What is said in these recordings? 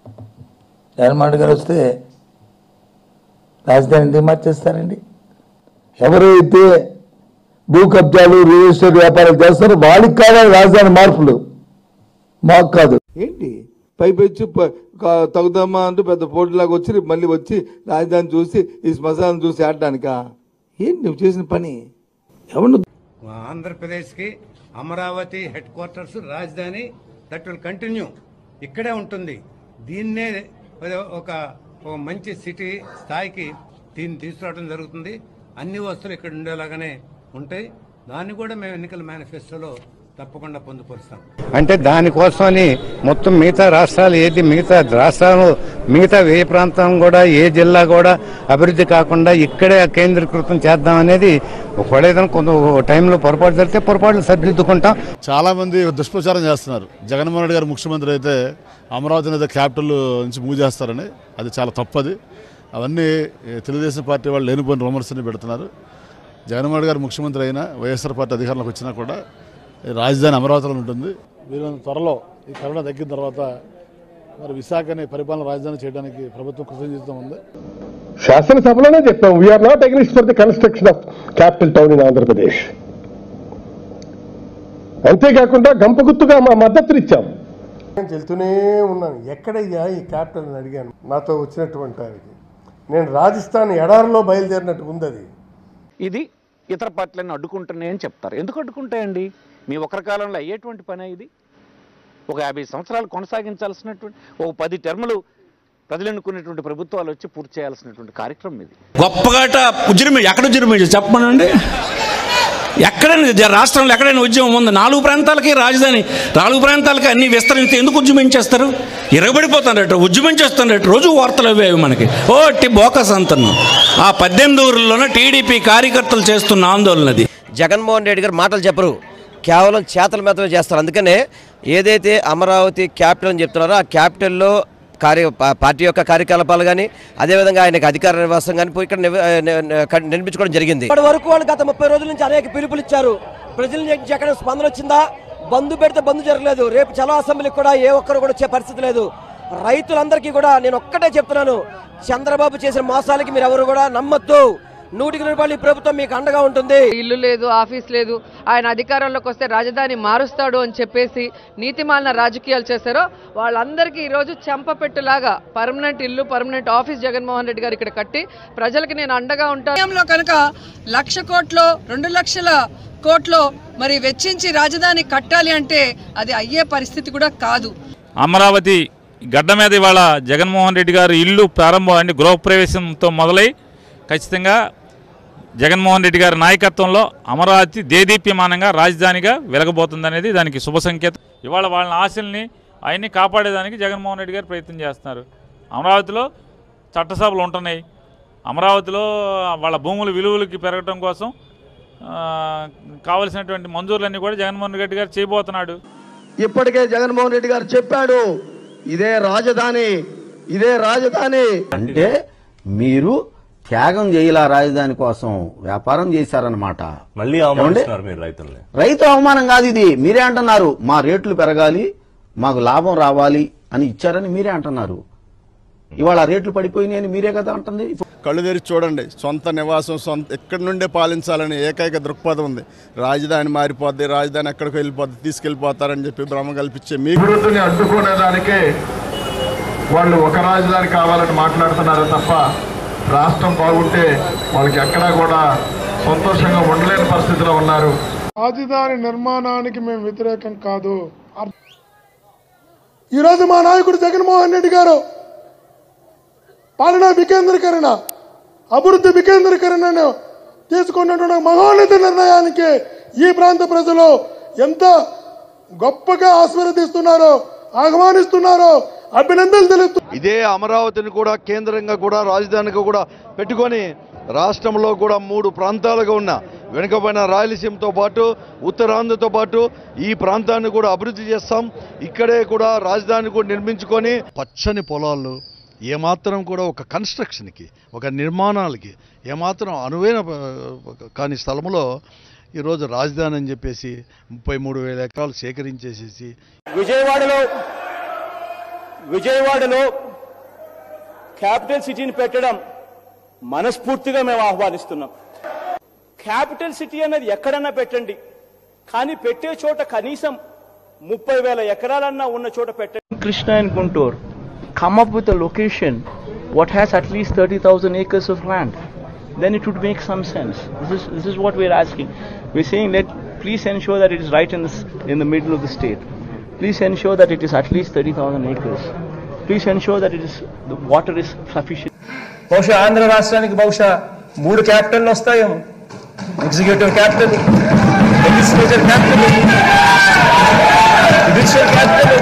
జగన్మోహన్ రెడ్డి గారు వస్తే రాజధాని ఎందుకు మార్చేస్తారండి ఎవరైతే భూ కబ్జాలు రియల్ ఎస్టేట్ వ్యాపారాలు చేస్తారో వాళ్ళకి కావాలి రాజధాని మార్పులు మాకు కాదు ఏంటి పైపెచ్చు ప- క- తగుదమ్మా అంటూ పెద్ద పోటీలాగా వచ్చి మళ్ళీ వచ్చి రాజధాని చూసి ఈ శ్మశానం చూసి ఆడడానికా ఏంటి నువ్వు చేసిన పని ఎవరు ఆంధ్రప్రదేశ్కి అమరావతి హెడ్ క్వార్టర్స్ రాజధాని దట్ విల్ కంటిన్యూ ఇక్కడే ఉంటుంది దీన్నే ఒక ఒక మంచి సిటీ స్థాయికి దీన్ని తీసుకురావడం జరుగుతుంది అన్ని వస్తువులు ఇక్కడ ఉండేలాగానే ఉంటాయి దాన్ని కూడా మేము ఎన్నికల మేనిఫెస్టోలో తప్పకుండా పొందుపరుస్తాం అంటే దానికోసమని మొత్తం మిగతా రాష్ట్రాలు ఏది మిగతా రాష్ట్రాలు మిగతా ఏ ప్రాంతం కూడా ఏ జిల్లా కూడా అభివృద్ధి కాకుండా ఇక్కడే కేంద్రీకృతం చేద్దాం అనేది ఒకవేళ ఏదైనా కొంత టైంలో పొరపాటు జరిగితే పొరపాట్లు సరిదిద్దుకుంటాం చాలా మంది దుష్ప్రచారం చేస్తున్నారు జగన్మోహన్ రెడ్డి గారు ముఖ్యమంత్రి అయితే అమరావతిని అయితే క్యాపిటల్ నుంచి మూవ్ చేస్తారని అది చాలా తప్పది అవన్నీ ఈ తెలుగుదేశం పార్టీ వాళ్ళు లేనిపోయిన రూమర్స్ని పెడుతున్నారు జగన్మోహన్ రెడ్డి గారు ముఖ్యమంత్రి అయినా వైఎస్ఆర్ పార్టీ అధికారంలోకి వచ్చినా కూడా ఈ రాజధాని అమరావతిలో ఉంటుంది వీళ్ళని త్వరలో ఈ కరోనా తగ్గిన తర్వాత మరి విశాఖని పరిపాలన రాజధాని చేయడానికి ప్రభుత్వం కృతజ్ఞత ఉంది శాసనసభలోనే చెప్పాం we are not against for the construction of capital town in Andhra Pradesh అంతేకాకుండా గంపగుత్తుగా మా మద్దతునిచ్చాం నేను వెళ్తూనే ఉన్నాను ఎక్కడయ్యా ఈ క్యాపిటల్ అని అడిగాను నాతో వచ్చినటువంటి ఆయనకి నేను రాజస్థాన్ ఎడారిలో బయలుదేరినట్టు ఉంది అది ఇది ఇతర పార్టీలను అడ్డుకుంటున్నాయని చెప్తారు ఎందుకు అడ్డుకుంటాయండి మీ ఒకరి కాలంలో అయ్యేటువంటి పని ఇది ఒక యాభై సంవత్సరాలు కొనసాగించాల్సినటువంటి ఒక పది టర్ములు ప్రజలు ఎన్నుకునేటువంటి ప్రభుత్వాలు వచ్చి పూర్తి చేయాల్సినటువంటి కార్యక్రమం ఇది గొప్పగాట ఉద్యమం ఎక్కడ ఉద్యమం చెప్పమనండి ఎక్కడైనా జ- రాష్ట్రంలో ఎక్కడైనా ఉద్యమం ఉంది నాలుగు ప్రాంతాలకి రాజధాని నాలుగు ప్రాంతాలకి అన్ని విస్తరించి ఎందుకు ఉద్యమించేస్తారు ఇరగబడిపోతారట ఉద్యమించేస్తారట రోజు వార్తలు అవి అవి మనకి ఓ టి బోకస్ అంటున్నాం ఆ పద్దెనిమిది ఊర్లలోనే టీడీపీ కార్యకర్తలు చేస్తున్న ఆందోళన అది జగన్మోహన్ రెడ్డి గారు మాటలు చెప్పరు కేవలం చేతల మాత్రమే చేస్తారు అందుకనే ఏదైతే అమరావతి క్యాపిటల్ అని చెప్తున్నారో ఆ క్యాపిటల్లో కార్య పా- పార్టీ యొక్క కార్యకలాపాలు కానీ అదేవిధంగా ఆయనకు అధికార నివాసం కానీ పోయి ఇక్కడ నివ- ని- ని- క- నిర్మించుకోవడం జరిగింది ఇప్పటి వరకు వాళ్ళు గత ముప్పై రోజుల నుంచి అనేక పిలుపులు ఇచ్చారు ప్రజల నుంచి ఎక్కడ స్పందన వచ్చిందా బంధు పెడితే బంధు జరగలేదు రేపు చలో అసెంబ్లీకి కూడా ఏ ఒక్కరు కూడా వచ్చే పరిస్థితి లేదు రైతులందరికీ కూడా నేను ఒక్కటే చెప్తున్నాను చంద్రబాబు చేసిన మోసాలకి మీరు ఎవరు కూడా నమ్మొద్దు నూటికి నూరు రూపాయలు ఈ ప్రభుత్వం మీకు అండగా ఉంటుంది ఇల్లు లేదు ఆఫీస్ లేదు ఆయన అధికారంలోకి వస్తే రాజధాని మారుస్తాడు అని చెప్పేసి నీతిమాలిన రాజకీయాలు చేశారో వాళ్ళందరికీ ఈరోజు చెంపపెట్టులాగా పర్మనెంట్ ఇల్లు పర్మనెంట్ ఆఫీస్ జగన్మోహన్ రెడ్డి గారు ఇక్కడ కట్టి ప్రజలకి నేను అండగా ఉంటాను కనుక లక్ష కోట్లో రెండు లక్షల కోట్లో మరి వెచ్చించి రాజధాని కట్టాలి అంటే అది అయ్యే పరిస్థితి కూడా కాదు అమరావతి గడ్డ మీద ఇవాళ జగన్మోహన్ రెడ్డి గారు ఇల్లు ప్రారంభం అండి గృహప్రవేశంతో మొదలై ఖచ్చితంగా జగన్మోహన్ రెడ్డి గారి నాయకత్వంలో అమరావతి దేదీప్యమానంగా రాజధానిగా వెలగబోతుందనేది దానికి శుభ సంకేతం ఇవాళ వాళ్ళ ఆశల్ని అవన్నీ కాపాడేదానికి జగన్మోహన్ రెడ్డి గారు ప్రయత్నం చేస్తున్నారు అమరావతిలో చట్టసభలు ఉంటున్నాయి అమరావతిలో వాళ్ళ భూముల విలువలకి పెరగడం కోసం ఆ, కావలసినటువంటి మంజూరులన్నీ కూడా జగన్మోహన్ రెడ్డి గారు చేయబోతున్నాడు ఇప్పటికే జగన్మోహన్ రెడ్డి గారు చెప్పాడు ఇదే రాజధాని ఇదే రాజధాని అంటే మీరు త్యాగం చేయాల రాజధాని కోసం వ్యాపారం చేశారనమాట మళ్ళీ అవమానిస్తున్నారు మీరు రైతుల్ని రైతు అవమానం కాదు ఇది మీరే అంటున్నారు మా రేట్లు పెరగాలి మాకు లాభం రావాలి అని ఇచ్చారని మీరే అంటున్నారు ఇవాళ ఆ రేట్లు పడిపోయినాయని మీరే కదా అంటుంది కళ్ళు తెరిచి చూడండి సొంత నివాసం సొంత ఎక్కడి నుండే పాలించాలని ఏకైక దృక్పథం ఉంది రాజధాని మారిపోద్ది రాజధాని ఎక్కడికి వెళ్ళిపోద్ది తీసుకెళ్ళిపోతారని చెప్పి భ్రమ కల్పించే మీకు అభివృద్ధిని అడ్డుకునేదానికే వాళ్ళు ఒక రాజధాని కావాలని మాట్లాడుతున్నారు తప్ప రాష్ట్రం బాగుంటే వాళ్ళకి ఎక్కడా కూడా సంతోషంగా ఉండలేని పరిస్థితిలో ఉన్నారు రాజధాని నిర్మాణానికి మేము వ్యతిరేకం కాదు ఈరోజు మా నాయకుడు జగన్మోహన్ రెడ్డి గారు పాలనా వికేంద్రీకరణ అభివృద్ధి వికేంద్రీకరణను తీసుకున్నటువంటి మహోన్నత నిర్ణయానికి ఈ ప్రాంత ప్రజలు ఎంత గొప్పగా ఆశీర్వదిస్తున్నారో ఆహ్వానిస్తున్నారో అభినందనలు తెలుస్తూ ఇదే అమరావతిని కూడా కేంద్రంగా కూడా రాజధానిగా కూడా పెట్టుకొని రాష్ట్రంలో కూడా మూడు ప్రాంతాలుగా ఉన్న వెనుకబడిన రాయలసీమతో పాటు ఉత్తరాంధ్రతో పాటు ఈ ప్రాంతాన్ని కూడా అభివృద్ధి చేస్తాం ఇక్కడే కూడా రాజధాని కూడా నిర్మించుకొని పచ్చని పొలాలు ఏమాత్రం కూడా ఒక కన్స్ట్రక్షన్కి ఒక నిర్మాణాలకి ఏమాత్రం అనువైన ఆ, కాని స్థలంలో ఈరోజు రాజధాని అని చెప్పేసి ముప్పై మూడు వేల ఎకరాలు సేకరించేసేసి విజయవాడలో విజయవాడలో క్యాపిటల్ సిటీని పెట్టడం మనస్ఫూర్తిగా మేము ఆహ్వానిస్తున్నాం క్యాపిటల్ సిటీ అనేది ఎక్కడన్నా పెట్టండి కానీ పెట్టే చోట కనీసం ముప్పై వేల ఎకరాలన్నా ఉన్న చోట పెట్టండి Krishna and Guntur come up with a location what has at least 30,000 acres of land, then it would make some sense. This is, this is what we're asking. We're saying that please ensure that it is right in the, s- in the middle of the state. Please ensure that it is at least 30,000 acres. Please ensure that it is, the water is sufficient. బహుశా ఆంధ్ర రాష్ట్రానికి బహుశా మూడు capital వస్తాయేమో executive capital legislature capital judicial capital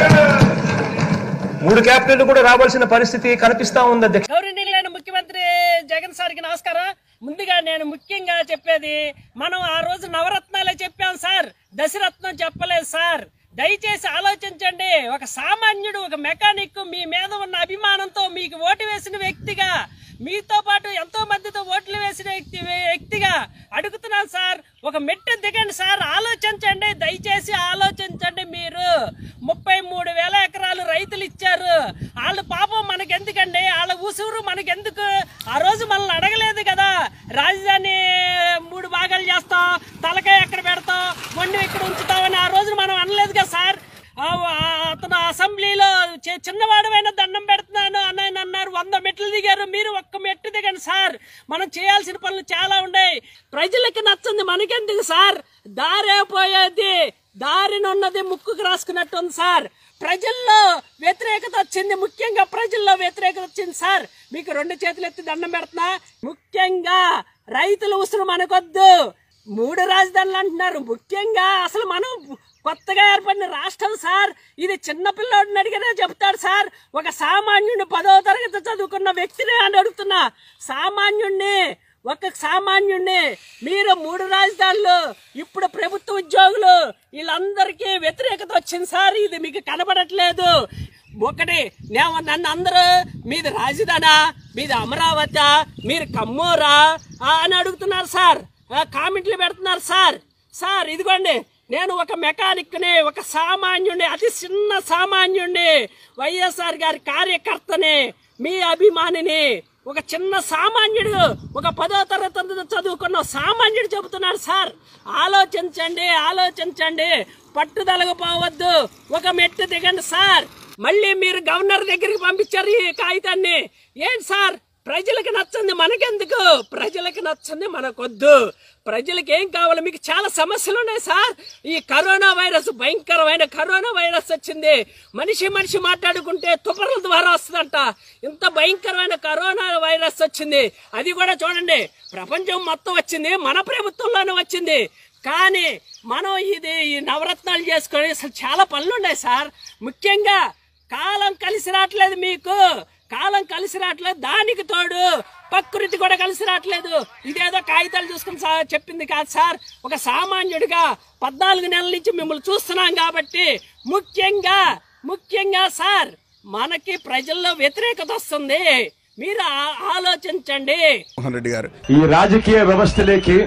మూడు capital కూడా రావాల్సిన పరిస్థితి కనిపిస్తా ఉంది అధ్యక్ష గౌరవనీయులైన ముఖ్యమంత్రి జగన్ సార్కి నమస్కారం ముందుగా నేను ముఖ్యంగా చెప్పేది మనం ఆ రోజు నవరత్నాలే చెప్పాం సార్ దశరత్నం చెప్పలేదు సార్ దయచేసి ఆలోచించండి ఒక సామాన్యుడు ఒక మెకానిక్ మీ మీద ఉన్న అభిమానంతో మీకు ఓటు వేసిన వ్యక్తిగా మీతో పాటు ఎంతో మందితో ఓట్లు వేసిన వ్యక్తి వ్యక్తిగా అడుగుతున్నాను సార్ ఒక మెట్టు దిగండి సార్ ఆలోచించండి దయచేసి ఆలోచించండి మీరు ముప్పై మూడు వేల ఎకరాలు రైతులు ఇచ్చారు వాళ్ళు పాపం మనకెందుకండి వాళ్ళ ఉసురు మనకెందుకు ఆ రోజు మనల్ని అడగలేదు కదా రాజధాని మూడు భాగాలు చేస్తాం తలకాయ ఎక్కడ పెడతాం మొండి ఇక్కడ ఉంచుతామని ఆ రోజు మనం అనలేదు కదా సార్ ఆ, ఆ, అతను అసెంబ్లీలో చి- చిన్నవాడమైన దండం పెడుతున్నాను అని ఆయన అన్నారు వంద మెట్లు దిగారు మీరు ఒక్క మెట్టు దిగండి సార్ మనం చేయాల్సిన పనులు చాలా ఉన్నాయి ప్రజలకి నచ్చింది మనకెందుకు సార్ దారే పోయేది దారిని ఉన్నది ముక్కుకు రాసుకున్నట్టు ఉంది సార్ ప్రజల్లో వ్యతిరేకత వచ్చింది ముఖ్యంగా ప్రజల్లో వ్యతిరేకత వచ్చింది సార్ మీకు రెండు చేతులు ఎత్తి దండం పెడుతున్నా ముఖ్యంగా రైతుల ఉసురు మనకొద్దు మూడు రాజధానులు అంటున్నారు ముఖ్యంగా అసలు మనం కొత్తగా ఏర్పడిన రాష్ట్రం సార్ ఇది చిన్న పిల్లోడిని అడిగినా చెప్తాడు సార్ ఒక సామాన్యుడిని పదవ తరగతి చదువుకున్న వ్యక్తిని అని అడుగుతున్నా సామాన్యుణ్ణి ఒక సామాన్యుణ్ణి మీరు మూడు రాజధానులు ఇప్పుడు ప్రభుత్వ ఉద్యోగులు వీళ్ళందరికీ వ్యతిరేకత వచ్చింది సార్ ఇది మీకు కనబడట్లేదు ఒకటి నేను నన్ను అందరూ మీది రాజధానా మీది అమరావతి మీరు కమ్మూరా ఆ, అని అడుగుతున్నారు సార్ ఆ, కామెంట్లు పెడుతున్నారు సార్ సార్ ఇదిగోండి నేను ఒక మెకానిక్ని ఒక సామాన్యుడిని అతి చిన్న సామాన్యుడిని వైఎస్ఆర్ గారి కార్యకర్తని మీ అభిమానిని ఒక చిన్న సామాన్యుడు ఒక పదో తరగతి చదువుకున్న సామాన్యుడు చెబుతున్నాడు సార్ ఆలోచించండి ఆలోచించండి పట్టుదలకు పోవద్దు ఒక మెట్టు దిగండి సార్ మళ్ళీ మీరు గవర్నర్ దగ్గరికి పంపించారు ఈ కాగితాన్ని ఏంటి సార్ ప్రజలకు నచ్చింది మనకెందుకు ప్రజలకు నచ్చింది మనకొద్దు ప్రజలకు ఏం కావాలి మీకు చాలా సమస్యలు ఉన్నాయి సార్ ఈ కరోనా వైరస్ భయంకరమైన కరోనా వైరస్ వచ్చింది మనిషి మనిషి మాట్లాడుకుంటే తుపర్ల ద్వారా వస్తుందంట ఇంత భయంకరమైన కరోనా వైరస్ వచ్చింది అది కూడా చూడండి ప్రపంచం మొత్తం వచ్చింది మన ప్రభుత్వంలోనే వచ్చింది కానీ మనం ఇది ఈ నవరత్నాలు చేసుకొని అసలు చాలా పనులు ఉన్నాయి సార్ ముఖ్యంగా కాలం కలిసి రావట్లేదు మీకు కాలం కలిసి రావట్లేదు దానికి తోడు ప్రకృతి కూడా కలిసి రావట్లేదు ఇదేదో కాగితాలు చూసుకుని సా- చెప్పింది కాదు సార్ ఒక సామాన్యుడిగా పద్నాలుగు నెలల నుంచి మిమ్మల్ని చూస్తున్నాం కాబట్టి ముఖ్యంగా ముఖ్యంగా సార్ మనకి ప్రజల్లో వ్యతిరేకత వస్తుంది మీరు ఆ- ఆలోచించండి మోహన్ రెడ్డి గారు ఈ రాజకీయ వ్యవస్థలోకి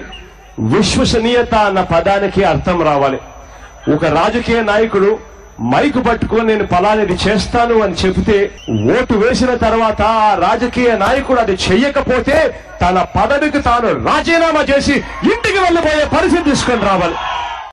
విశ్వసనీయత అన్న పదానికి అర్థం రావాలి ఒక రాజకీయ నాయకుడు మైకు పట్టుకొని నేను ఫలానిది చేస్తాను అని చెబితే ఓటు వేసిన తర్వాత ఆ రాజకీయ నాయకుడు అది చెయ్యకపోతే తన పదవికి తాను రాజీనామా చేసి ఇంటికి వెళ్ళిపోయే పరిస్థితి తీసుకొని రావాలి